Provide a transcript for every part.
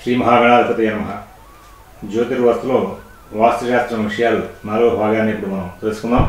శ్రీ మహాగణాధిపతి నమ జ్యోతిర్వస్తులో వాస్తుశాస్త్రం విషయాలు నాలుగో భాగాన్ని ఇప్పుడు మనం తెలుసుకుందాం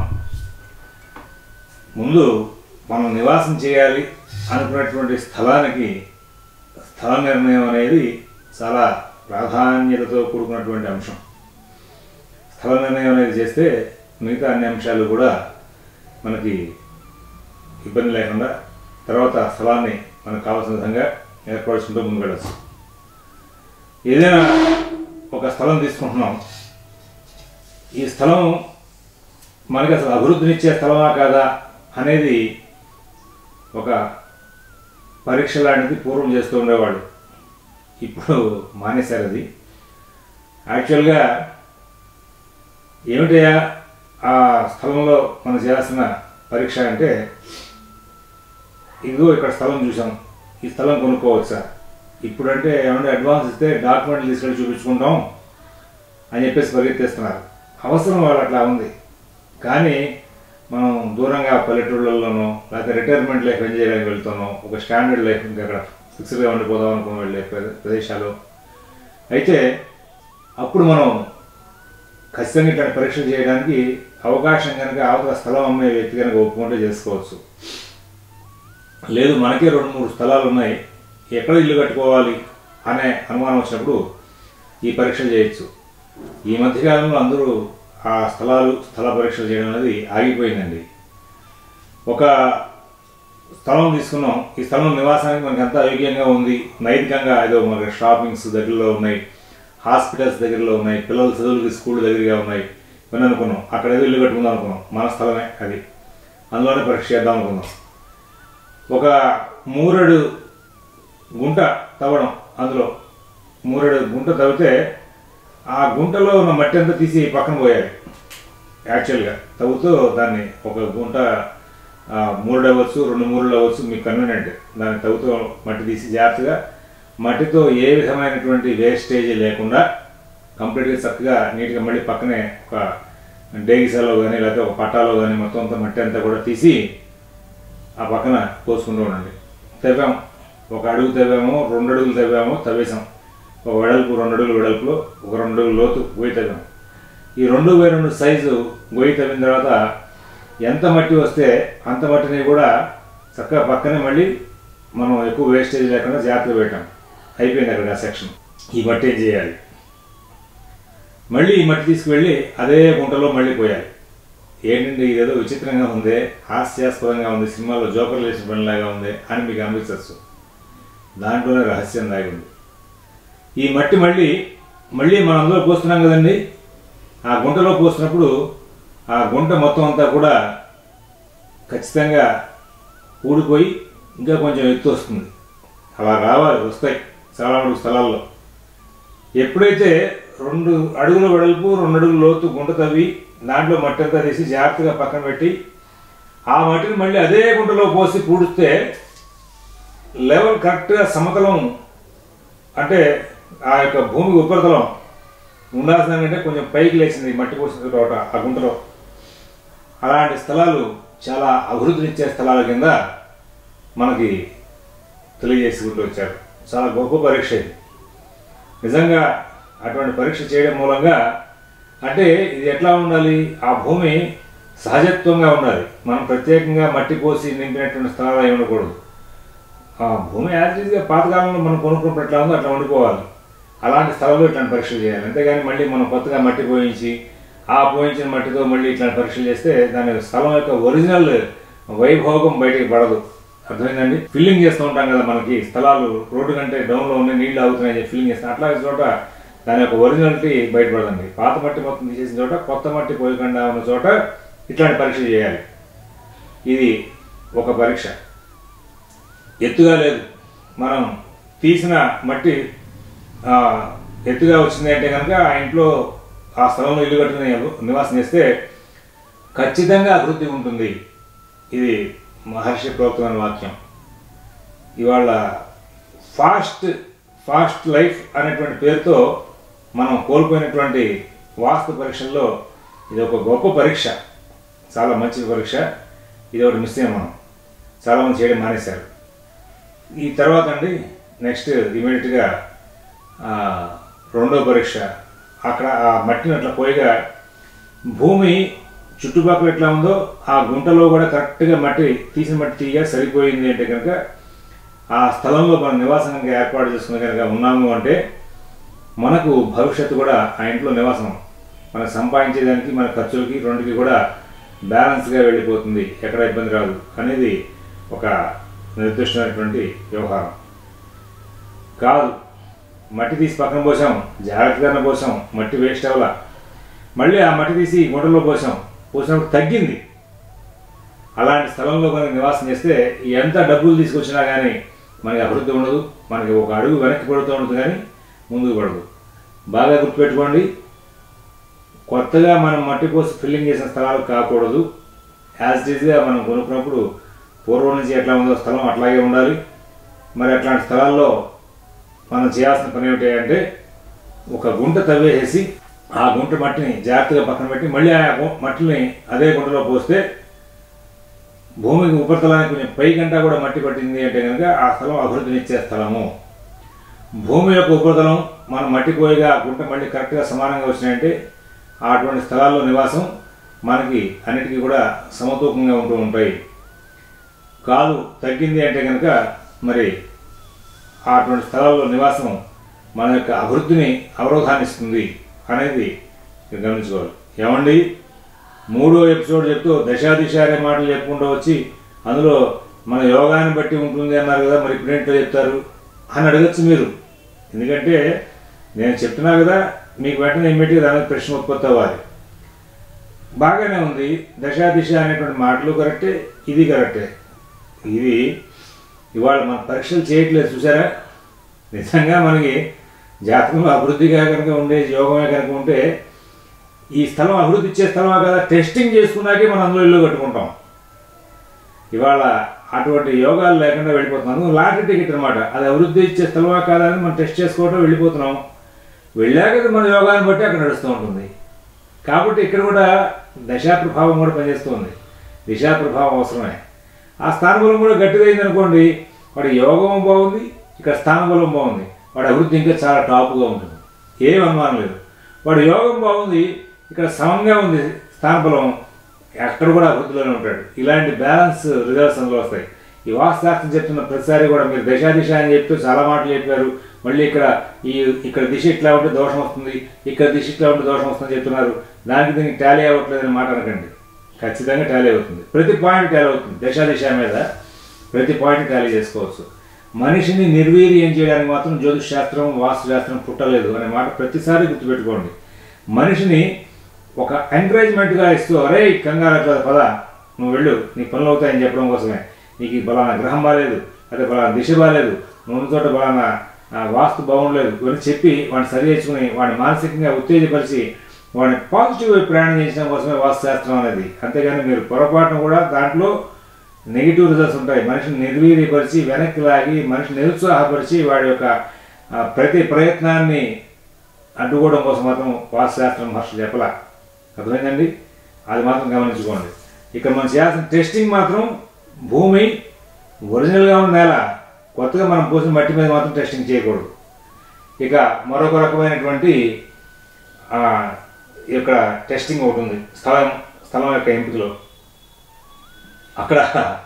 ముందు మనం నివాసం చేయాలి అనుకున్నటువంటి స్థలానికి స్థల నిర్ణయం అనేది చాలా ప్రాధాన్యతతో కూడుకున్నటువంటి అంశం స్థల నిర్ణయం అనేది చేస్తే మిగతా అన్ని అంశాలు కూడా మనకి ఇబ్బంది లేకుండా తర్వాత స్థలాన్ని మనకు కావాల్సిన విధంగా ఏర్పరచుకుంటూ ముందుకు వెళ్ళచ్చు ఏదైనా ఒక స్థలం తీసుకుంటున్నాం ఈ స్థలం మనకి అసలు అభివృద్ధినిచ్చే స్థలమా కాదా అనేది ఒక పరీక్ష లాంటిది పూర్వం చేస్తూ ఉండేవాళ్ళు ఇప్పుడు మానేశారు అది యాక్చువల్గా ఏమిటయా ఆ స్థలంలో మనం చేయాల్సిన పరీక్ష అంటే ఇదిగో ఇక్కడ స్థలం చూసాం ఈ స్థలం కొనుక్కోవచ్చా ఇప్పుడంటే ఏమంటే అడ్వాన్స్ ఇస్తే డాక్యుమెంట్లు తీసుకెళ్ళి చూపించుకుంటాం అని చెప్పేసి పరిగెత్తేస్తున్నారు అవసరం వాళ్ళు అట్లా ఉంది కానీ మనం దూరంగా పల్లెటూళ్ళలోనో లేకపోతే రిటైర్మెంట్ లైఫ్ ఎంజాయ్ చేయడానికి వెళ్తున్నాం ఒక స్టాండర్డ్ లైఫ్ ఇంకా అక్కడ ఫిక్స్డ్గా ఉండిపోదాం అనుకుని వెళ్ళే ప్ర- ప్రదేశాలు అయితే అప్పుడు మనం ఖచ్చితంగా ఇట్లాంటి పరీక్షలు చేయడానికి అవకాశం కనుక అవతల స్థలం అమ్మే వ్యక్తి కనుక ఒప్పుకుంటే చేసుకోవచ్చు లేదు మనకే రెండు మూడు స్థలాలు ఉన్నాయి ఎక్కడ ఇల్లు కట్టుకోవాలి అనే అనుమానం వచ్చినప్పుడు ఈ పరీక్షలు చేయొచ్చు ఈ మధ్యకాలంలో అందరూ ఆ స్థలాలు స్థల పరీక్షలు చేయడం అనేది ఆగిపోయిందండి ఒక స్థలం తీసుకున్నాం ఈ స్థలం నివాసానికి మనకి ఎంత అయోగ్యంగా ఉంది నైతికంగా ఏదో మనకి షాపింగ్స్ దగ్గరలో ఉన్నాయి హాస్పిటల్స్ దగ్గరలో ఉన్నాయి పిల్లల చదువులకి స్కూల్ దగ్గరగా ఉన్నాయి ఇవన్నీ అనుకున్నాం అక్కడ ఏదో ఇల్లు కట్టుకుందాం అనుకున్నాం మన స్థలమే అది అందులోనే పరీక్ష చేద్దాం అనుకున్నాం ఒక మూరెడు గుంట తవ్వడం అందులో మూరెడు గుంట తవ్వితే ఆ గుంటలో ఉన్న మట్టి అంతా తీసి పక్కన పోయాలి యాక్చువల్గా తవ్వుతూ దాన్ని ఒక గుంట ఆ, మూరెడు అవ్వచ్చు రెండు మూరెడు అవ్వచ్చు మీకు కన్వీనియంట్ దాన్ని తవ్వుతూ మట్టి తీసి జాగ్రత్తగా మట్టితో ఏ విధమైనటువంటి వేస్టేజ్ లేకుండా కంప్లీట్గా చక్కగా నీట్గా మళ్ళీ పక్కనే ఒక డేగిసాలో కానీ లేకపోతే ఒక పట్టాలో కానీ మొత్తం అంతా మట్టి అంతా కూడా తీసి ఆ పక్కన పోసుకుంటూ ఉండండి తవ్వాం ఒక అడుగు తవ్వాము రెండు అడుగులు తవ్వాము తవ్వేసాం ఒక వెడల్పు రెండు అడుగులు వెడల్పులో ఒక రెండు అడుగులు లోతు గొయ్యి తవ్వాం ఈ రెండు బై రెండు సైజు గొయ్యి తవ్విన తర్వాత ఎంత మట్టి వస్తే అంత మట్టిని కూడా చక్కగా పక్కనే మళ్ళీ మనం ఎక్కువ వేస్టేజ్ లేకుండా జాగ్రత్తగా పెట్టాం అయిపోయింది అక్కడ ఆ సెక్షన్ ఈ మట్టి ఏం చేయాలి మళ్ళీ ఈ మట్టి తీసుకువెళ్ళి అదే గుంటలో మళ్ళీ పోయాలి ఏంటంటే ఇదేదో విచిత్రంగా ఉంది హాస్యాస్పదంగా ఉంది సినిమాలో జోకర్ లేచిన పనిలాగా ఉంది అని మీకు అనిపించవచ్చు దాంట్లోనే రహస్యం దాగి ఉంది ఈ మట్టి మళ్ళీ మళ్ళీ మనం అందులో పోస్తున్నాం కదండి ఆ గుంటలో పోసినప్పుడు ఆ గుంట మొత్తం అంతా కూడా ఖచ్చితంగా ఊడిపోయి ఇంకా కొంచెం ఎత్తు వస్తుంది అలా రావాలి వస్తాయి చాలా మటుకు స్థలాల్లో ఎప్పుడైతే రెండు అడుగుల వెడల్పు రెండు అడుగుల లోతు గుంట తవ్వి దాంట్లో మట్టి అంతా తీసి జాగ్రత్తగా పక్కన పెట్టి ఆ మట్టిని మళ్ళీ అదే గుంటలో పోసి పూడిస్తే లెవెల్ కరెక్ట్గా సమతలం అంటే ఆ యొక్క భూమి ఉపరితలం ఉండాల్సిన కంటే కొంచెం పైకి లేచింది మట్టి పోసిన తోట ఆ గుంటలో అలాంటి స్థలాలు చాలా అభివృద్ధినిచ్చే స్థలాల కింద మనకి తెలియజేసుకుంటూ వచ్చారు చాలా గొప్ప పరీక్ష ఇది నిజంగా అటువంటి పరీక్ష చేయడం మూలంగా అంటే ఇది ఎట్లా ఉండాలి ఆ భూమి సహజత్వంగా ఉండాలి మనం ప్రత్యేకంగా మట్టి పోసి నింపినటువంటి స్థలాలు అయి ఉండకూడదు ఆ భూమి యాజిటీస్గా పాతకాలంలో మనం కొనుక్కున్నప్పుడు ఎట్లా ఉందో అట్లా ఉండిపోవాలి అలాంటి స్థలంలో ఇట్లాంటి పరీక్షలు చేయాలి అంతేగాని మళ్ళీ మనం కొత్తగా మట్టి పోయించి ఆ పోయించిన మట్టితో మళ్ళీ ఇట్లాంటి పరీక్షలు చేస్తే దాని స్థలం యొక్క ఒరిజినల్ వైభోగం బయటికి పడదు అర్థమైందండి ఫిల్లింగ్ చేస్తూ ఉంటాం కదా మనకి స్థలాలు రోడ్డు కంటే డౌన్లో ఉన్నాయి నీళ్లు అవుతున్నాయని చెప్పి ఫిల్లింగ్ చేస్తాం అట్లాంటి చోట దాని యొక్క ఒరిజినాలిటీ బయటపడదండి పాత మట్టి మొత్తం తీసేసిన చోట కొత్త మట్టి పోయకుండా ఉన్న చోట ఇట్లాంటి పరీక్ష చేయాలి ఇది ఒక పరీక్ష ఎత్తుగా లేదు మనం తీసిన మట్టి ఆ, ఎత్తుగా వచ్చింది అంటే కనుక ఆ ఇంట్లో ఆ స్థలంలో ఇల్లు కట్టుకుని నివాసం చేస్తే ఖచ్చితంగా అభివృద్ధి ఉంటుంది ఇది మహర్షి ప్రోక్తమైన వాక్యం ఇవాళ ఫాస్ట్ ఫాస్ట్ లైఫ్ అనేటువంటి పేరుతో మనం కోల్పోయినటువంటి వాస్తు పరీక్షల్లో ఇది ఒక గొప్ప పరీక్ష చాలా మంచి పరీక్ష ఇది ఒకటి మిస్ అయ్యాం మనం చాలామంది చేయడం మానేశారు ఈ తర్వాత అండి నెక్స్ట్ ఇమీడియట్గా ఆ, రెండో పరీక్ష అక్కడ ఆ మట్టిని అట్లా పోయిగా భూమి చుట్టుపక్కల ఎట్లా ఉందో ఆ గుంటలో కూడా కరెక్ట్గా మట్టి తీసిన మట్టి తీయగా సరిపోయింది అంటే కనుక ఆ స్థలంలో మనం నివాసం కనుక ఏర్పాటు చేసుకుని కనుక ఉన్నాము అంటే మనకు భవిష్యత్తు కూడా ఆ ఇంట్లో నివాసం మనం సంపాదించేదానికి మన ఖర్చులకి రెండుకి కూడా బ్యాలెన్స్గా వెళ్ళిపోతుంది ఎక్కడ ఇబ్బంది రాదు అనేది ఒక నిర్దిష్టమైనటువంటి వ్యవహారం కాదు మట్టి తీసి పక్కన పోసాం జాగ్రత్తగానే పోసాం మట్టి వేస్ట్ అవ్వాల మళ్ళీ ఆ మట్టి తీసి గుంటలో పోసాం పోసినప్పుడు తగ్గింది అలాంటి స్థలంలో కనుక నివాసం చేస్తే ఎంత డబ్బులు తీసుకొచ్చినా కానీ మనకి అభివృద్ధి ఉండదు మనకి ఒక అడుగు వెనక్కి పడుతూ ఉంటుంది కానీ ముందుకు పడదు బాగా గుర్తుపెట్టుకోండి కొత్తగా మనం మట్టి పోసి ఫిల్లింగ్ చేసిన స్థలాలు కాకూడదు యాజ్ ఈజ్గా మనం కొనుక్కున్నప్పుడు పూర్వం నుంచి ఎట్లా ఉందో స్థలం అట్లాగే ఉండాలి మరి అట్లాంటి స్థలాల్లో మనం చేయాల్సిన పని ఏమిటి అంటే ఒక గుంట తవ్వేసేసి ఆ గుంట మట్టిని జాగ్రత్తగా పక్కన పెట్టి మళ్ళీ ఆ గు- మట్టిని అదే గుంటలో పోస్తే భూమికి ఉపరితలానికి కొంచెం పైకంటా కూడా మట్టి పట్టింది అంటే కనుక ఆ స్థలం అభివృద్ధినిచ్చే స్థలము భూమి యొక్క ఉపరితలం మనం మట్టి పోయిగా ఆ గుంట మళ్ళీ కరెక్ట్గా సమానంగా వచ్చినాయంటే అటువంటి స్థలాల్లో నివాసం మనకి అన్నిటికీ కూడా సమతూకంగా ఉంటూ ఉంటాయి కాలు తగ్గింది అంటే కనుక మరి అటువంటి స్థలాల్లో నివాసం మన యొక్క అభివృద్ధిని అవరోధాన్నిస్తుంది అనేది మీరు గమనించుకోవాలి ఏమండి మూడో ఎపిసోడ్ చెప్తూ దశాదిశ అనే మాటలు చెప్పుకుంటూ వచ్చి అందులో మన యోగాన్ని బట్టి ఉంటుంది అన్నారు కదా మరి ఇప్పుడేంటో చెప్తారు అని అడగచ్చు మీరు ఎందుకంటే నేను చెప్తున్నా కదా మీకు వెంటనే ఇమ్మీడియట్గా దానికి ప్రశ్న ఉత్పత్తి అవ్వాలి బాగానే ఉంది దశాదిశ అనేటువంటి మాటలు కరెక్టే ఇది కరెక్టే ఇది ఇవాళ మన పరీక్షలు చేయట్లేదు చూసారా నిజంగా మనకి జాతకంలో అభివృద్ధిగా కనుక ఉండే యోగమే కనుక ఉంటే ఈ స్థలం అభివృద్ధి ఇచ్చే స్థలమా కదా టెస్టింగ్ చేసుకున్నాకే మనం అందులో ఇల్లు కట్టుకుంటాం ఇవాళ అటువంటి యోగాలు లేకుండా వెళ్ళిపోతున్నాం లాటరీ టికెట్ అనమాట అది అభివృద్ధి ఇచ్చే స్థలమా కాదా అని మనం టెస్ట్ చేసుకోవటం వెళ్ళిపోతున్నాం వెళ్ళాక అది మన యోగాన్ని బట్టి అక్కడ నడుస్తూ ఉంటుంది కాబట్టి ఇక్కడ కూడా దశా ప్రభావం కూడా పనిచేస్తుంది దిశా ప్రభావం అవసరమే ఆ స్థానబలం కూడా గట్టిగా అయింది అనుకోండి వాడి యోగం బాగుంది ఇక్కడ స్థానబలం బాగుంది వాడి అభివృద్ధి ఇంకా చాలా టాప్గా ఉంటుంది ఏం అనుమానం లేదు వాడి యోగం బాగుంది ఇక్కడ సమంగా ఉంది స్థానబలం ఎక్కడ కూడా అభివృద్ధిలోనే ఉంటాడు ఇలాంటి బ్యాలెన్స్ రిజల్ట్స్ అందులో వస్తాయి ఈ వాస్తుశాస్త్రం చెప్తున్న ప్రతిసారి కూడా మీరు దశ దిశ అని చెప్తూ చాలా మాటలు చెప్పారు మళ్ళీ ఇక్కడ ఈ ఇక్కడ దిశ ఇట్లా ఉంటే దోషం వస్తుంది ఇక్కడ దిశ ఇట్లా ఉంటే దోషం వస్తుంది చెప్తున్నారు దానికి దీనికి టాలీ అవ్వట్లేదు అని మాట అనకండి ఖచ్చితంగా టాలీ అవుతుంది ప్రతి పాయింట్ టాలీ అవుతుంది దశ దిశ మీద ప్రతి పాయింట్ టాలీ చేసుకోవచ్చు మనిషిని నిర్వీర్యం చేయడానికి మాత్రం జ్యోతిష్ శాస్త్రం వాస్తు శాస్త్రం పుట్టలేదు అనే మాట ప్రతిసారి గుర్తుపెట్టుకోండి మనిషిని ఒక ఎంకరేజ్మెంట్గా ఇస్తూ అరే కంగారు అట్లా పద నువ్వు వెళ్ళు నీ పనులు అవుతాయని చెప్పడం కోసమే నీకు ఈ బలానా గ్రహం బాగాలేదు అదే బలానా దిశ బాగాలేదు నువ్వు ఉన్న చోట బలానా ఆ, వాస్తు బాగుండలేదు ఇవన్నీ చెప్పి వాడిని సరి చేసుకుని వాడిని మానసికంగా ఉత్తేజపరిచి వాడిని పాజిటివ్ వైపు ప్రయాణం చేయించడం కోసమే వాస్తు శాస్త్రం అనేది అంతేగాని మీరు పొరపాటును కూడా దాంట్లో నెగిటివ్ రిజల్ట్స్ ఉంటాయి మనిషిని నిర్వీర్యపరిచి వెనక్కి లాగి మనిషిని నిరుత్సాహపరిచి వాడి యొక్క ఆ, ప్రతి ప్రయత్నాన్ని అడ్డుకోవడం కోసం మాత్రం వాస్తుశాస్త్రం మహర్షులు చెప్పలా అర్థమైందండి అది మాత్రం గమనించుకోండి ఇక్కడ మనం చేయాల్సిన టెస్టింగ్ మాత్రం భూమి ఒరిజినల్గా ఉన్న నేల కొత్తగా మనం పోసిన మట్టి మీద మాత్రం టెస్టింగ్ చేయకూడదు ఇక మరొక రకమైనటువంటి ఆ, ఇక్కడ టెస్టింగ్ ఒకటి ఉంది స్థలం స్థలం యొక్క ఎంపికలో అక్కడ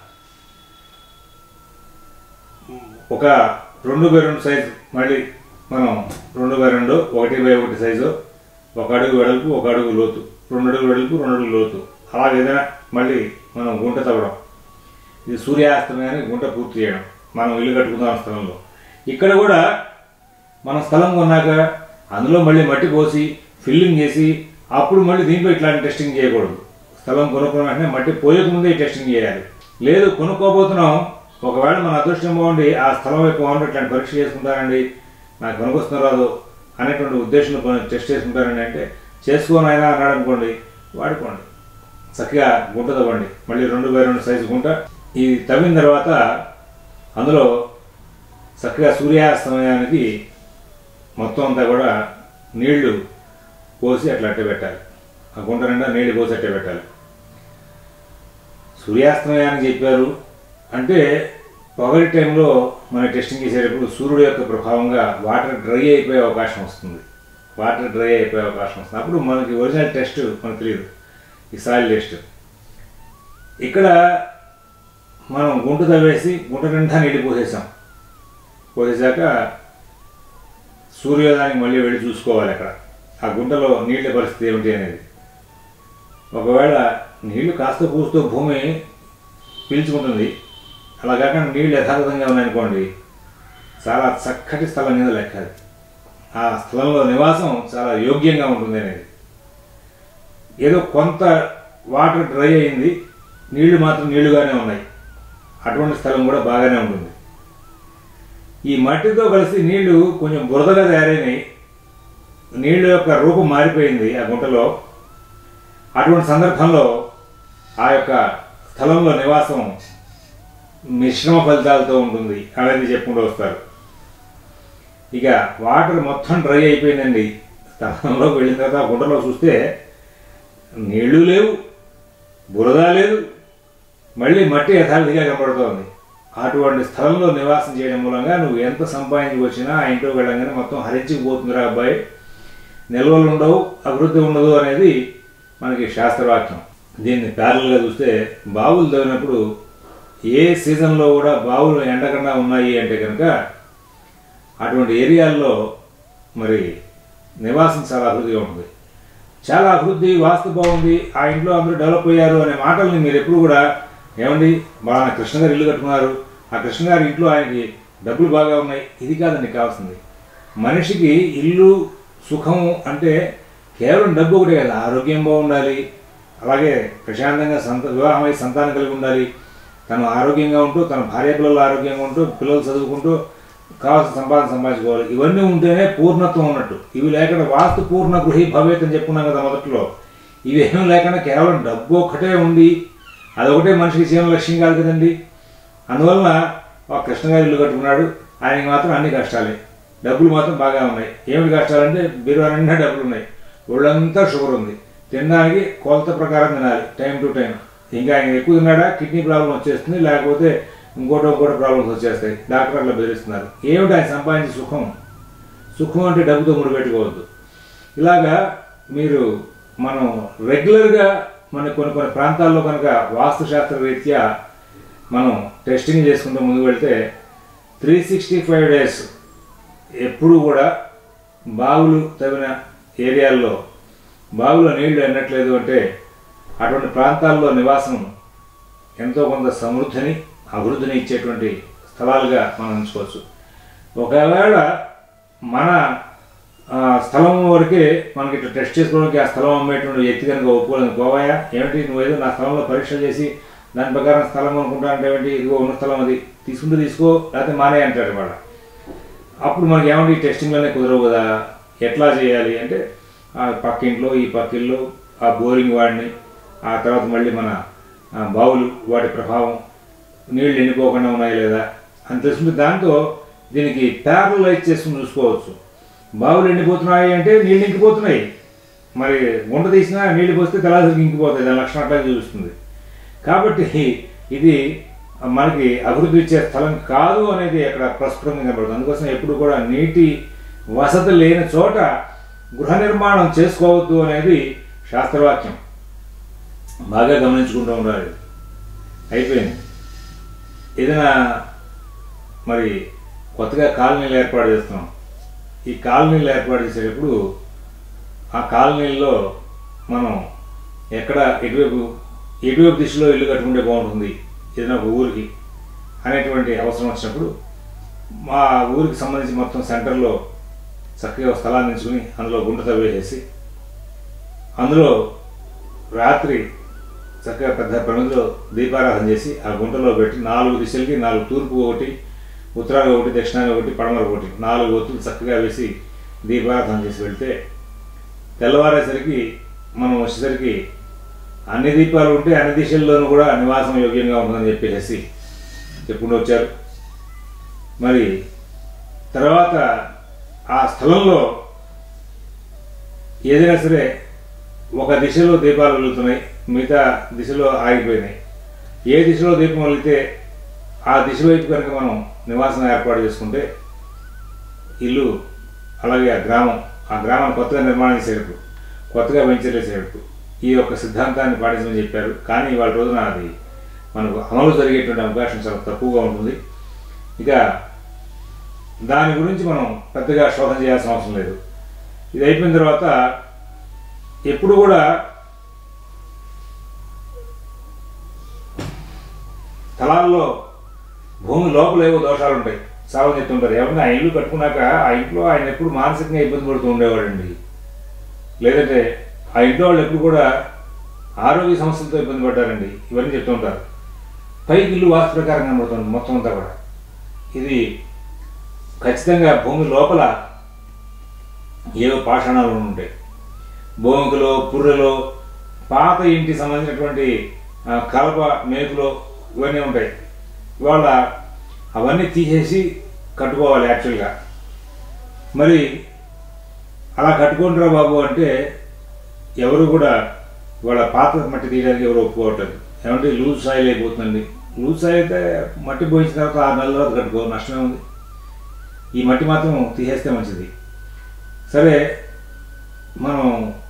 ఒక రెండు బై రెండు సైజు మళ్ళీ మనం రెండు బై రెండు ఒకటి బై ఒకటి సైజు ఒక అడుగు వెడల్పు ఒక అడుగు లోతు రెండు అడుగు వెడల్పు రెండు అడుగు లోతు అలా ఏదైనా మళ్ళీ మనం గుంట తవ్వడం ఇది సూర్యాస్తమయాన్ని గుంట పూర్తి చేయడం మనం ఇల్లు కట్టుకుందాం స్థలంలో ఇక్కడ కూడా మన స్థలం కొన్నాక అందులో మళ్ళీ మట్టి పోసి ఫిల్లింగ్ చేసి అప్పుడు మళ్ళీ దీంట్లో ఇట్లాంటి టెస్టింగ్ చేయకూడదు స్థలం కొనుక్కున్న వెంటనే మట్టి పోయకముందే ఈ టెస్టింగ్ చేయాలి లేదు కొనుక్కోబోతున్నాం ఒకవేళ మన అదృష్టం బాగుండి ఆ స్థలం యొక్క ఓనర్ ఇట్లాంటి పరీక్ష చేసుకుంటారండి నాకు కొనుక్కొస్తున్న రాదు అనేటువంటి ఉద్దేశంతో పని- టెస్ట్ చేసుకుంటారండి అంటే చేసుకోని అయినా అన్నాడు అనుకోండి వాడుకోండి చక్కగా గుంట తవ్వండి మళ్ళీ రెండు బై రెండు సైజు గుంట ఇది తవ్విన తర్వాత అందులో చక్కగా సూర్యాస్తమయానికి మొత్తం అంతా కూడా నీళ్లు పోసి అట్లా అట్టే పెట్టాలి ఆ గుంట నిండా నీళ్లు పోసి అట్టే పెట్టాలి సూర్యాస్తమయానికి చెప్పారు అంటే పగటి టైంలో మన టెస్టింగ్ చేసేటప్పుడు సూర్యుడు యొక్క ప్రభావంగా వాటర్ డ్రై అయిపోయే అవకాశం వస్తుంది వాటర్ డ్రై అయిపోయే అవకాశం వస్తుంది అప్పుడు మనకి ఒరిజినల్ టెస్ట్ మనకు తెలియదు ఈ సాయిల్ టెస్ట్ ఇక్కడ మనం గుంట తవ్వేసి గుంట నిండా నీళ్ళు పోసేసాం పోసేసాక సూర్యోదయానికి మళ్ళీ వెళ్ళి చూసుకోవాలి అక్కడ ఆ గుంటలో నీళ్ళ పరిస్థితి ఏమిటి అనేది ఒకవేళ నీళ్లు కాస్త పూస్తూ భూమి పీల్చుకుంటుంది అలా కాకుండా నీళ్ళు యథాతథంగా ఉన్నాయనుకోండి చాలా చక్కటి స్థలం కింద లెక్క అది ఆ స్థలంలో నివాసం చాలా యోగ్యంగా ఉంటుంది అనేది ఏదో కొంత వాటర్ డ్రై అయింది నీళ్లు మాత్రం నీళ్లుగానే ఉన్నాయి అటువంటి స్థలం కూడా బాగానే ఉంటుంది ఈ మట్టితో కలిసి నీళ్లు కొంచెం బురదగా తయారైనాయి నీళ్ళ యొక్క రూపం మారిపోయింది ఆ గుంటలో అటువంటి సందర్భంలో ఆ యొక్క స్థలంలో నివాసం మిశ్రమ ఫలితాలతో ఉంటుంది అనేది చెప్పుకుంటూ వస్తారు ఇక వాటర్ మొత్తం డ్రై అయిపోయిందండి స్థలంలోకి వెళ్ళిన తర్వాత ఆ గుంటలో చూస్తే నీళ్లు లేవు బురద లేదు మళ్ళీ మట్టి యథార్థిగా కనబడుతోంది అటువంటి స్థలంలో నివాసం చేయడం మూలంగా నువ్వు ఎంత సంపాదించుకొచ్చినా ఆ ఇంట్లో వెళ్ళంగానే మొత్తం హరించుకుపోతుందిరా అబ్బాయి నిల్వలు ఉండవు అభివృద్ధి ఉండదు అనేది మనకి శాస్త్రవాక్యం దీన్ని ప్యారల్గా చూస్తే బావులు తవ్వినప్పుడు ఏ సీజన్లో కూడా బావులు ఎండకుండా ఉన్నాయి అంటే కనుక అటువంటి ఏరియాల్లో మరి నివాసం చాలా అభివృద్ధిగా ఉంటుంది చాలా అభివృద్ధి వాస్తు బాగుంది ఆ ఇంట్లో అందరూ డెవలప్ అయ్యారు అనే మాటల్ని మీరు ఎప్పుడు కూడా ఏమండి మా కృష్ణ గారు ఇల్లు కట్టుకున్నారు ఆ కృష్ణ గారి ఇంట్లో ఆయనకి డబ్బులు బాగా ఉన్నాయి ఇది కాదండి కావాల్సింది మనిషికి ఇల్లు సుఖం అంటే కేవలం డబ్బు ఒకటే కదా ఆరోగ్యం బాగుండాలి అలాగే ప్రశాంతంగా సంత వివాహమై సంతానం కలిగి ఉండాలి తను ఆరోగ్యంగా ఉంటూ తన భార్య పిల్లలు ఆరోగ్యంగా ఉంటూ పిల్లలు చదువుకుంటూ కావాల్సిన సంపాదన సంపాదించుకోవాలి ఇవన్నీ ఉంటేనే పూర్ణత్వం ఉన్నట్టు ఇవి లేకుండా వాస్తు పూర్ణ గృహి భవేత్ అని చెప్పుకున్నాం కదా మొదట్లో ఇవేం లేకుండా కేవలం డబ్బు ఒక్కటే ఉండి అదొకటే మనిషికి జీవన లక్ష్యం కాదు కదండి అందువలన ఒక కృష్ణగారి ఇల్లు కట్టుకున్నాడు ఆయనకి మాత్రం అన్ని కష్టాలే డబ్బులు మాత్రం బాగా ఉన్నాయి ఏమిటి కష్టాలంటే బీరువా నిండా డబ్బులు ఉన్నాయి ఒళ్ళంతా షుగర్ ఉంది తినడానికి కొలత ప్రకారం తినాలి టైం టు టైం ఇంకా ఆయన ఎక్కువ తిన్నాడా కిడ్నీ ప్రాబ్లం వచ్చేస్తుంది లేకపోతే ఇంకోటి ఇంకోటి ప్రాబ్లమ్స్ వచ్చేస్తాయి డాక్టర్ అట్లా బెదిరిస్తున్నారు ఏమిటి ఆయన సంపాదించే సుఖం సుఖం అంటే డబ్బుతో ముడిపెట్టుకోవద్దు ఇలాగా మీరు మనం రెగ్యులర్గా మన కొన్ని కొన్ని ప్రాంతాల్లో కనుక వాస్తుశాస్త్ర రీత్యా మనం టెస్టింగ్ చేసుకుంటూ ముందుకు వెళ్తే త్రీ సిక్స్టీ ఫైవ్ డేస్ ఎప్పుడు కూడా బావులు తగిన ఏరియాల్లో బావులో నీళ్లు ఎన్నట్లేదు అంటే అటువంటి ప్రాంతాల్లో నివాసం ఎంతో కొంత సమృద్ధిని అభివృద్ధిని ఇచ్చేటువంటి స్థలాలుగా మనం ఉంచుకోవచ్చు ఒకవేళ మన ఆ, స్థలం వరకే మనకి ఇట్లా టెస్ట్ చేసుకోవడానికి ఆ స్థలం అమ్మేటువంటి వ్యక్తి కనుక ఒప్పుకోలేదు గోవాయా ఏమిటి నువ్వు ఏదో నా స్థలంలో పరీక్ష చేసి దాని ప్రకారం స్థలం కొనుక్కుంటా అంటే ఏంటి ఇదిగో ఉన్న స్థలం అది తీసుకుంటే తీసుకో లేకపోతే మానే అంటాడు వాడు అప్పుడు మనకి ఏమంటే ఈ టెస్టింగ్లోనే కుదరవు కదా ఎట్లా చేయాలి అంటే ఆ పక్కింట్లో ఈ పక్కిల్లో ఆ బోరింగ్ వాడిని ఆ తర్వాత మళ్ళీ మన ఆ, బావులు వాటి ప్రభావం నీళ్లు ఎండిపోకుండా ఉన్నాయి లేదా అని తెలుసుకుంటే దాంతో దీనికి ప్యారలైజ్ చేసుకుని చూసుకోవచ్చు బావులు ఎండిపోతున్నాయి అంటే నీళ్ళు ఇంకిపోతున్నాయి మరి గుంట తీసినా నీళ్లు పోస్తే తెల్లారికి ఇంకిపోతాయి దాని లక్షణం అట్లా చూపిస్తుంది కాబట్టి ఇది మనకి అభివృద్ధి ఇచ్చే స్థలం కాదు అనేది అక్కడ ప్రస్ఫుటంగా కనబడుతుంది అందుకోసం ఎప్పుడు కూడా నీటి వసతి లేని చోట గృహ నిర్మాణం చేసుకోవద్దు అనేది శాస్త్రవాక్యం బాగా గమనించుకుంటూ ఉండాలి అయిపోయింది ఏదైనా మరి కొత్తగా కాలనీలు ఏర్పాటు చేస్తున్నాం ఈ కాలనీలు ఏర్పాటు చేసేటప్పుడు ఆ కాలనీల్లో మనం ఎక్కడ ఎటువైపు ఎటువైపు దిశలో ఇల్లు కట్టుకుంటే బాగుంటుంది ఏదైనా ఒక ఊరికి అనేటువంటి అవసరం వచ్చినప్పుడు మా ఊరికి సంబంధించి మొత్తం సెంటర్లో చక్కగా ఒక స్థలాన్ని ఎంచుకుని అందులో గుంట తవ్వేసేసి అందులో రాత్రి చక్కగా పెద్ద ప్రమిదిలో దీపారాధన చేసి ఆ గుంటలో పెట్టి నాలుగు దిశలకి నాలుగు తూర్పు ఒకటి ఉత్తరాలు ఒకటి దక్షిణాలు ఒకటి పడమర ఒకటి నాలుగు ఒత్తులు చక్కగా వేసి దీపారాధన చేసి వెళ్తే తెల్లవారేసరికి మనం వచ్చేసరికి అన్ని దీపాలు ఉంటే అన్ని దిశల్లోనూ కూడా నివాసం యోగ్యంగా ఉంటుందని చెప్పేసి చెప్పుకుంటూ వచ్చారు మరి తర్వాత ఆ స్థలంలో ఏదైనా సరే ఒక దిశలో దీపాలు వెలుగుతున్నాయి మిగతా దిశలో ఆగిపోయినాయి ఏ దిశలో దీపం వెలిగితే ఆ దిశ వైపు కనుక మనం నివాసం ఏర్పాటు చేసుకుంటే ఇల్లు అలాగే ఆ గ్రామం ఆ గ్రామాన్ని కొత్తగా నిర్మాణం చేసేటప్పుడు కొత్తగా వెంచర్ చేసేటప్పుడు ఈ యొక్క సిద్ధాంతాన్ని పాటించమని చెప్పారు కానీ ఇవాళ రోజున అది మనకు అమలు జరిగేటువంటి అవకాశం చాలా తక్కువగా ఉంటుంది ఇక దాని గురించి మనం పెద్దగా శోధన చేయాల్సిన అవసరం లేదు ఇది అయిపోయిన తర్వాత ఎప్పుడు కూడా స్థలాల్లో భూమి లోపల ఏవో దోషాలు ఉంటాయి చాలా మంది చెప్తుంటారు ఎవరైనా ఆ ఇల్లు కట్టుకున్నాక ఆ ఇంట్లో ఆయన ఎప్పుడు మానసికంగా ఇబ్బంది పడుతూ ఉండేవాడండి లేదంటే ఆ ఇంట్లో వాళ్ళు ఎప్పుడు కూడా ఆరోగ్య సమస్యలతో ఇబ్బంది పడ్డారండి ఇవన్నీ చెప్తూ ఉంటారు పైకి ఇల్లు వాస్తు ప్రకారం కనబడుతుంది మొత్తం అంతా కూడా ఇది ఖచ్చితంగా భూమి లోపల ఏవో పాషాణాలు ఉంటాయి భూమికలో పుర్రెలో పాత ఇంటికి సంబంధించినటువంటి ఆ, కలప మేకులు ఇవన్నీ ఉంటాయి ఇవాళ అవన్నీ తీసేసి కట్టుకోవాలి యాక్చువల్గా మరి అలా కట్టుకుంటారా బాబు అంటే ఎవరు కూడా ఇవాళ పాత మట్టి తీయడానికి ఎవరు ఒప్పుకోవట్లేదు ఏమంటే లూజ్ సాయిల్ అయిపోతుందండి లూజ్ సాయిల్ అయితే మట్టి పోయించిన తర్వాత ఆరు నెలల తర్వాత కట్టుకో నష్టమే ఉంది ఈ మట్టి మాత్రం తీసేస్తే మంచిది సరే మనం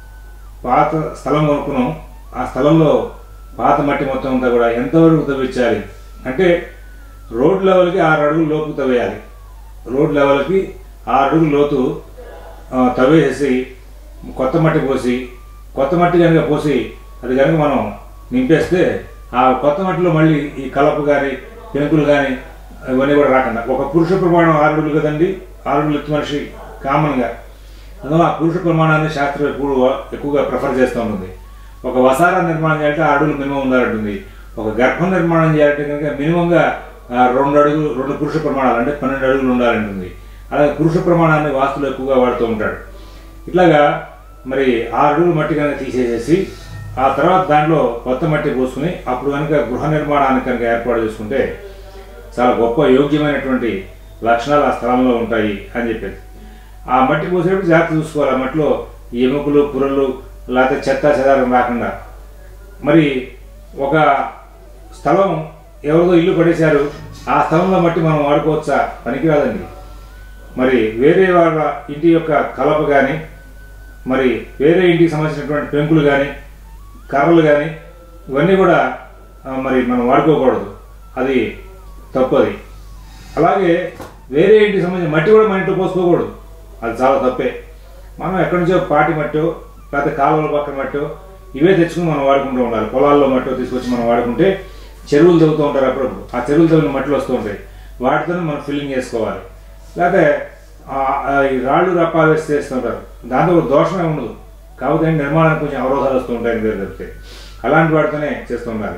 పాత స్థలం కొనుక్కున్నాం ఆ స్థలంలో పాత మట్టి మొత్తం అంతా కూడా ఎంతవరకు తవ్వించాలి అంటే రోడ్ లెవెల్కి ఆరు అడుగులు లోపు తవ్వేయాలి రోడ్ లెవెల్కి ఆరు అడుగులు లోతు ఆ, తవ్వేసేసి కొత్త మట్టి పోసి కొత్త మట్టి కనుక పోసి అది కనుక మనం నింపేస్తే ఆ కొత్త మట్టిలో మళ్ళీ ఈ కలప కానీ పెంకులు కానీ ఇవన్నీ కూడా రాకుండా ఒక పురుష ప్రమాణం ఆరు అడుగులు కదండి ఆరు అడుగులు ఎత్తు మనిషి కామన్గా అందువల్ల ఆ పురుష ప్రమాణాన్ని శాస్త్రం ఎప్పుడు ఎక్కువగా ప్రిఫర్ చేస్తూ ఉంటుంది ఒక వసారా నిర్మాణం చేయాలంటే ఆ అడుగులు మినిమం ఉండాలంటుంది ఒక గర్భం నిర్మాణం చేయాలంటే కనుక మినిమంగా ఆ, రెండు అడుగులు రెండు పురుష ప్రమాణాలు అంటే పన్నెండు అడుగులు ఉండాలంటుంది అలాగే పురుష ప్రమాణాన్ని వాస్తులు ఎక్కువగా వాడుతూ ఉంటాడు ఇట్లాగా మరి ఆ అడుగులు మట్టి కనుక తీసేసేసి ఆ తర్వాత దాంట్లో కొత్త మట్టి పోసుకుని అప్పుడు కనుక గృహ నిర్మాణానికి కనుక ఏర్పాటు చేసుకుంటే చాలా గొప్ప యోగ్యమైనటువంటి లక్షణాలు ఆ స్థలంలో ఉంటాయి అని చెప్పేసి ఆ మట్టి పోసేటప్పుడు జాగ్రత్త చూసుకోవాలి ఆ మట్టిలో ఈ ఎముకలు పురలు లేకపోతే చెత్త చెదారం రాకుండా మరి ఒక స్థలం ఎవరిదో ఇల్లు పడేశారు ఆ స్థలంలో మట్టి మనం వాడుకోవచ్చా పనికిరాదండి మరి వేరే వాళ్ళ ఇంటి యొక్క కలప కానీ మరి వేరే ఇంటికి సంబంధించినటువంటి పెంకులు కానీ కర్రలు కానీ ఇవన్నీ కూడా ఆ, మరి మనం వాడుకోకూడదు అది తప్పది అలాగే వేరే ఇంటికి సంబంధించిన మట్టి కూడా మన ఇంట్లో పోసుకోకూడదు అది చాలా తప్పే మనం ఎక్కడి నుంచో పాటి మట్టో లేకపోతే కాలువల పక్కన మట్టో ఇవే తెచ్చుకుని మనం వాడుకుంటూ ఉండాలి పొలాల్లో మట్టో తీసుకొచ్చి మనం వాడుకుంటే చెరువులు తవ్వుతూ ఉంటారు అప్పుడప్పుడు ఆ చెరువులు తవ్విన మట్టిలు వస్తూ ఉంటాయి వాటితోనే మనం ఫిల్లింగ్ చేసుకోవాలి లేకపోతే ఆ- ఆ ఈ రాళ్ళు రప్పాలు వేసి చేస్తుంటారు దాంతో ఒక దోషమే ఉండదు కాకపోతే ఏంటి నిర్మాణానికి కొంచెం అవరోధాలు వస్తూ ఉంటాయి పేరు తప్పితే అలాంటి వాటితోనే చేస్తూ ఉండాలి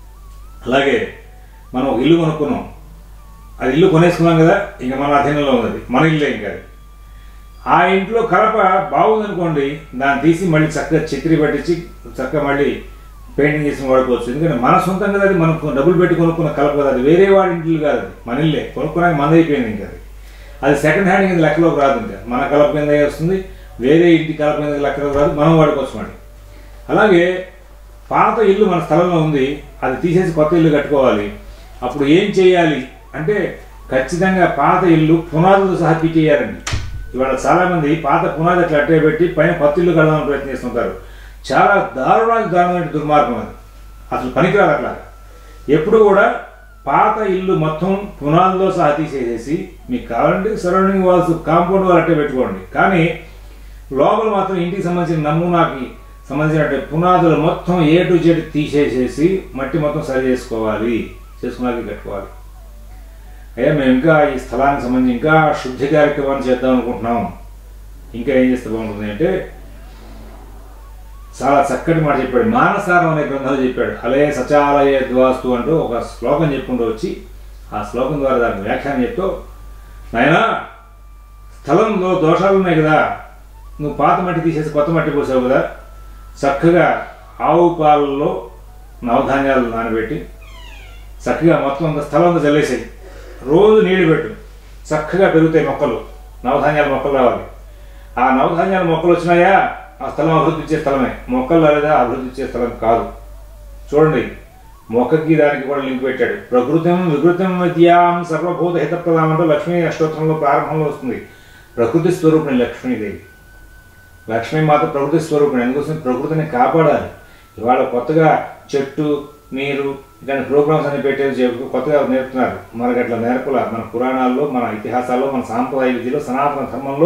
అలాగే మనం ఒక ఇల్లు కొనుక్కున్నాం అది ఇల్లు కొనేసుకున్నాం కదా ఇంకా మన అధీనంలో ఉన్నది మన ఇల్లే ఇంకా అది. ఆ ఇంట్లో కలప బాగుందనుకోండి దాన్ని తీసి మళ్ళీ చక్కగా చక్రి పట్టించి చక్కగా మళ్ళీ పెయింటింగ్ చేసి వాడుకోవచ్చు ఎందుకంటే మన సొంతం కదా అది మనం డబ్బులు పెట్టి కొనుక్కున్న కలప కదా అది వేరే వాడి ఇంట్లో కాదు అది మన ఇల్లే కొనుక్కున్నాక మనది అయిపోయింది ఇంకా అది అది సెకండ్ హ్యాండ్ కింద లెక్కలోకి రాదు ఇంకా మన కలప కింద వస్తుంది వేరే ఇంటి కలప కింద లెక్కలోకి రాదు మనం వాడుకోవచ్చు మళ్ళీ అలాగే పాత ఇల్లు మన స్థలంలో ఉంది అది తీసేసి కొత్త ఇల్లు కట్టుకోవాలి అప్పుడు ఏం చేయాలి అంటే ఖచ్చితంగా పాత ఇల్లు పునాదులతో సహా పీకేయాలండి ఇవాళ చాలామంది పాత పునాది అట్లా అట్టే పెట్టి పైన కొత్త ఇల్లు కడదామని ప్రయత్నిస్తుంటారు చాలా దారుణానికి దారుణమైన దుర్మార్గం అది అసలు పనికిరాదు అట్లా ఎప్పుడు కూడా పాత ఇల్లు మొత్తం పునాదులో సహా తీసేసేసి మీకు కావాలంటే సరౌండింగ్ వాల్స్ కాంపౌండ్ వాల్ అట్టే పెట్టుకోండి కానీ లోపల మాత్రం ఇంటికి సంబంధించిన నమూనాకి సంబంధించిన పునాదులు మొత్తం ఏ టు జెడ్ తీసేసేసి మట్టి మొత్తం సరి చేసుకోవాలి చేసుకున్నాక కట్టుకోవాలి అయ్యా మేము ఇంకా ఈ స్థలానికి సంబంధించి ఇంకా శుద్ధి కార్యక్రమాన్ని చేద్దాం అనుకుంటున్నాం ఇంకా ఏం చేస్తే బాగుంటుంది అంటే చాలా చక్కటి మాట చెప్పాడు మానసారం అనే గ్రంథాలు చెప్పాడు అలే సచాలయ ద్వాస్తు అంటూ ఒక శ్లోకం చెప్పుకుంటూ వచ్చి ఆ శ్లోకం ద్వారా దానికి వ్యాఖ్యానం చెప్తూ నాయనా స్థలంలో దోషాలు ఉన్నాయి కదా నువ్వు పాత మట్టి తీసేసి కొత్త మట్టి పోసావు కదా చక్కగా ఆవు పాలలో నవధాన్యాలు నానబెట్టి చక్కగా మొత్తం అంత స్థలం అంతా చల్లేసాయి రోజు నీళ్లు పెట్టు చక్కగా పెరుగుతాయి మొక్కలు నవధాన్యాల మొక్కలు రావాలి ఆ నవధాన్యాల మొక్కలు వచ్చినాయా ఆ స్థలం అభివృద్ధి ఇచ్చే స్థలమే మొక్కలు రాలేదా అభివృద్ధి ఇచ్చే స్థలం కాదు చూడండి మొక్కకి దానికి కూడా లింక్ పెట్టాడు ప్రకృతం వికృతం విద్యాం సర్వభూత హితప్రదాం అంటూ లక్ష్మీ అష్టోత్తరంలో ప్రారంభంలో వస్తుంది ప్రకృతి స్వరూపిణి లక్ష్మీదేవి లక్ష్మీమాత ప్రకృతి స్వరూపిణి అందుకోసం ప్రకృతిని కాపాడాలి ఇవాళ కొత్తగా చెట్టు నీరు ఇలాంటి ప్రోగ్రామ్స్ అని పెట్టేది చెప్పు- కొత్తగా నేర్పుతున్నారు మనకి అట్లా నేర్పల మన పురాణాల్లో మన ఇతిహాసాల్లో మన సాంప్రదాయ విద్యలో సనాతన ధర్మంలో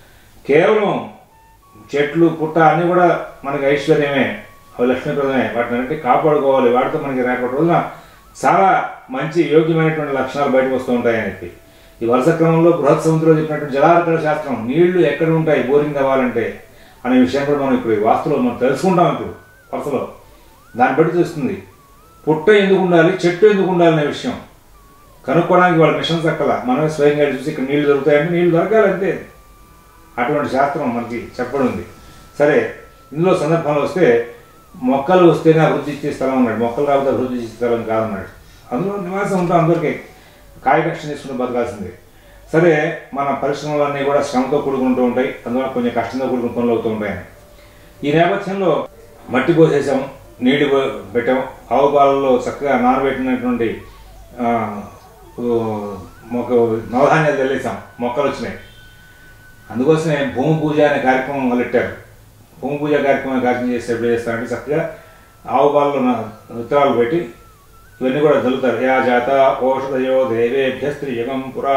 కేవలం చెట్లు పుట్ట అన్నీ కూడా మనకి ఐశ్వర్యమే అవి లక్ష్మీప్రదమే వాటిని అంటే కాపాడుకోవాలి వాటితో మనకి రేపటి రోజున చాలా మంచి యోగ్యమైనటువంటి లక్షణాలు బయటకు వస్తూ ఉంటాయని చెప్పి ఈ వరుస క్రమంలో బృహత్ సముద్రంలో చెప్పినట్టు జలార్కణ శాస్త్రం నీళ్లు ఎక్కడ ఉంటాయి బోరింగ్ అవ్వాలంటే అనే విషయం కూడా మనం ఇప్పుడు ఈ వాస్తులో మనం తెలుసుకుంటాం ఇప్పుడు వరుసలో దాన్ని బట్టి తెలుస్తుంది పుట్ట ఎందుకు ఉండాలి చెట్టు ఎందుకు ఉండాలి అనే విషయం కనుక్కోవడానికి వాళ్ళ మిషన్స్ అక్కల మనమే స్వయంగా చూసి ఇక్కడ నీళ్లు దొరుకుతాయంటే నీళ్లు దొరకాలి అంతే అటువంటి శాస్త్రం మనకి చెప్పడం ఉంది సరే ఇందులో సందర్భంలో వస్తే మొక్కలు వస్తేనే అభివృద్ధి ఇచ్చే స్థలం ఉన్నాడు మొక్కలు రాకపోతే అభివృద్ధి ఇచ్చే స్థలం కాదన్నాడు అందులో నివాసం ఉంటాం అందరికీ కాయకష్టం చేసుకుని బతకాల్సిందే సరే మన పరిశ్రమలన్నీ కూడా శ్రమతో కూడుకుంటూ ఉంటాయి అందువల్ల కొంచెం కష్టంతో కూడుకుని పనులు అవుతూ ఉంటాయని ఈ నేపథ్యంలో మట్టి పోసేసాం నీటి పో- పెట్టాం ఆవు పాలలో చక్కగా నానబెట్టినటువంటి ఆ, ఓ, మొక్క నవధాన్యాలు చల్లేసాం మొక్కలు వచ్చినాయి అందుకోసమే భూమి పూజ అనే కార్యక్రమం మొదలెట్టారు భూమి పూజ కార్యక్రమం కార్యక్రమం చేస్తే ఎప్పుడు చేస్తారంటే చక్కగా ఆవు పాలలో ఉన్న విత్తనాలు పెట్టి ఇవన్నీ కూడా చల్లుతారు యా జాత ఓషధయో దేవేభ్య స్త్రీయగం పురా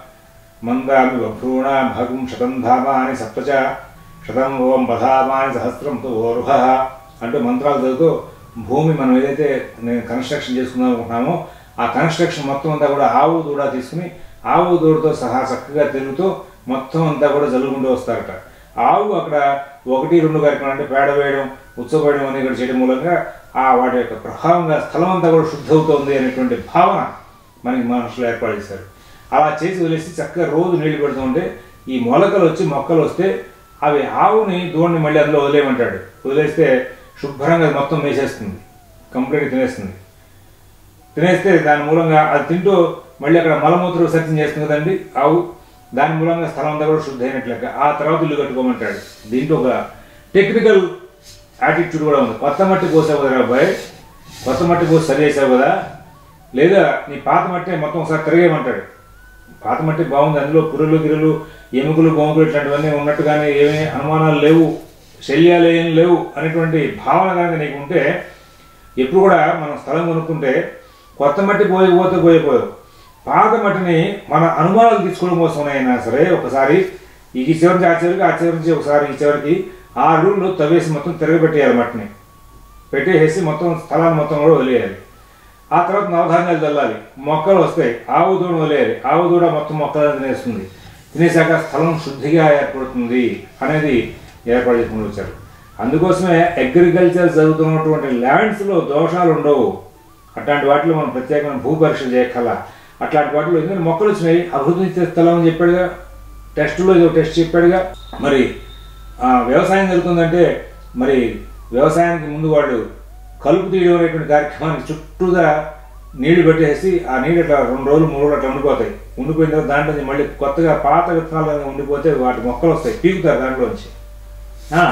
మందామి బభ్రూణ భగం శతం ధామాని సప్తచ శతం ఓం బధామాని సహస్రం తో ఓర్హ అంటూ మంత్రాలు చదువుతూ భూమి మనం ఏదైతే నేను కన్స్ట్రక్షన్ చేసుకుందాం అనుకుంటున్నామో ఆ కన్స్ట్రక్షన్ మొత్తం అంతా కూడా ఆవు దూడ తీసుకుని ఆవు దూడతో సహా చక్కగా తిరుగుతూ మొత్తం అంతా కూడా జల్లుకుంటూ వస్తారట ఆవు అక్కడ ఒకటి రెండు కార్యక్రమాలు అంటే పేడ వేయడం ఉత్సవడం అని ఇక్కడ చేయడం మూలంగా ఆ వాటి యొక్క ప్రభావంగా స్థలం అంతా కూడా శుద్ధవుతోంది అనేటువంటి భావన మనకి మనుషులు ఏర్పాటు చేశారు అలా చేసి వదిలేసి చక్కగా రోజు నీళ్లు పెడుతూ ఉంటే ఈ మొలకలు వచ్చి మొక్కలు వస్తే అవి ఆవుని దూడని మళ్ళీ అందులో వదిలేయమంటాడు వదిలేస్తే శుభ్రంగా అది మొత్తం వేసేస్తుంది కంప్లీట్గా తినేస్తుంది తినేస్తే దాని మూలంగా అది తింటూ మళ్ళీ అక్కడ మలమూత్ర విసర్జన చేస్తుంది కదండి ఆవు దాని మూలంగా స్థలం అంతా కూడా శుద్ధి అయినట్లెక్క ఆ తర్వాత ఇల్లు కట్టుకోమంటాడు దీంట్లో ఒక టెక్నికల్ యాటిట్యూడ్ కూడా ఉంది కొత్త మట్టి పోసావు కదా అబ్బాయి కొత్త మట్టి పోసి సరి చేసావు కదా లేదా నీ పాత మట్టి మొత్తం ఒకసారి తిరగేయమంటాడు పాత మట్టి బాగుంది అందులో పురులు గిరులు ఎముకలు గోముకలు ఇట్లాంటివన్నీ ఉన్నట్టుగానే ఏమీ అనుమానాలు లేవు శల్యాలు ఏం లేవు అనేటువంటి భావన కనుక నీకు ఉంటే ఎప్పుడు కూడా మనం స్థలం కొనుక్కుంటే కొత్త మట్టి పోయకపోతే పోయిపోయావు పాత మట్టిని మన అనుమానాలు తీసుకోవడం కోసం అయినా సరే ఒకసారి ఈ చివరి నుంచి ఆ చివరికి ఆ చివరి నుంచి ఒకసారి ఈ చివరికి ఆ రూమ్లో తవ్వేసి మొత్తం తిరగబెట్టేయాలి మట్టిని పెట్టేసి మొత్తం స్థలాన్ని మొత్తం కూడా వదిలేయాలి ఆ తర్వాత నవధాన్యాలు చల్లాలి మొక్కలు వస్తాయి ఆవు దూడ వదిలేయాలి ఆవు దూడ మొత్తం మొక్కలను తినేస్తుంది తినేసాక స్థలం శుద్ధిగా ఏర్పడుతుంది అనేది ఏర్పాటు చేసుకుని వచ్చారు అందుకోసమే అగ్రికల్చర్ జరుగుతున్నటువంటి ల్యాండ్స్లో దోషాలు ఉండవు అట్లాంటి వాటిలో మనం ప్రత్యేకమైన భూ పరీక్ష చేయగల అట్లాంటి వాటిలో ఎందుకంటే మొక్కలు వచ్చినాయి అభివృద్ధి ఇచ్చే స్థలం అని చెప్పాడుగా టెస్టులో ఏదో టెస్ట్ చెప్పాడుగా మరి ఆ, వ్యవసాయం జరుగుతుందంటే మరి వ్యవసాయానికి ముందు వాళ్ళు కలుపు తీయడం అనేటువంటి కార్యక్రమానికి చుట్టూగా నీళ్లు పెట్టేసి ఆ నీళ్ళు అట్లా రెండు రోజులు మూడు రోజులు అట్లా ఉండిపోతాయి ఉండిపోయిన తర్వాత దాంట్లో నుంచి మళ్ళీ కొత్తగా పాత విత్తనాలు కనుక ఉండిపోతే వాటి మొక్కలు వస్తాయి పీకుతారు దాంట్లోంచి ఆ,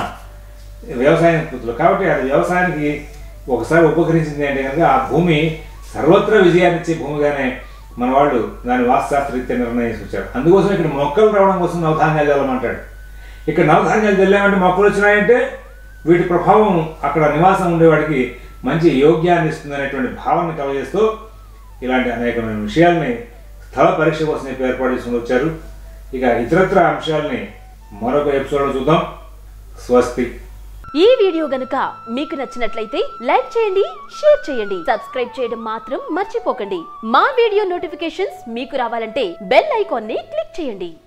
వ్యవసాయ ఉత్పత్తులు కాబట్టి అది వ్యవసాయానికి ఒకసారి ఉపకరించింది అంటే కనుక ఆ భూమి సర్వత్రా విజయాన్ని ఇచ్చే భూమిగానే మన వాళ్ళు దాని వాస్తుశాస్త్రరీత్యా నిర్ణయించారు అందుకోసం ఇక్కడ మొక్కలు రావడం కోసం నవధాన్యాలు చల్లమంటాడు ఇక్కడ నవధాన్యాలు చల్లామంటే మొక్కలు వచ్చినాయంటే వీటి ప్రభావం అక్కడ నివాసం ఉండేవాడికి మంచి యోగ్యాన్ని ఇస్తుంది అనేటువంటి భావన కలగజేస్తూ ఇలాంటి అనేకమైన విషయాల్ని స్థల పరీక్ష కోసం చెప్పి ఏర్పాటు చేసుకుని వచ్చారు ఇక ఇతరత్ర అంశాలని మరొక ఎపిసోడ్లో చూద్దాం స్వస్తి ఈ వీడియో గనుక మీకు నచ్చినట్లయితే లైక్ చేయండి షేర్ చేయండి సబ్స్క్రైబ్ చేయడం మాత్రం మర్చిపోకండి మా వీడియో నోటిఫికేషన్స్ మీకు రావాలంటే బెల్ ఐకాన్ ని క్లిక్ చేయండి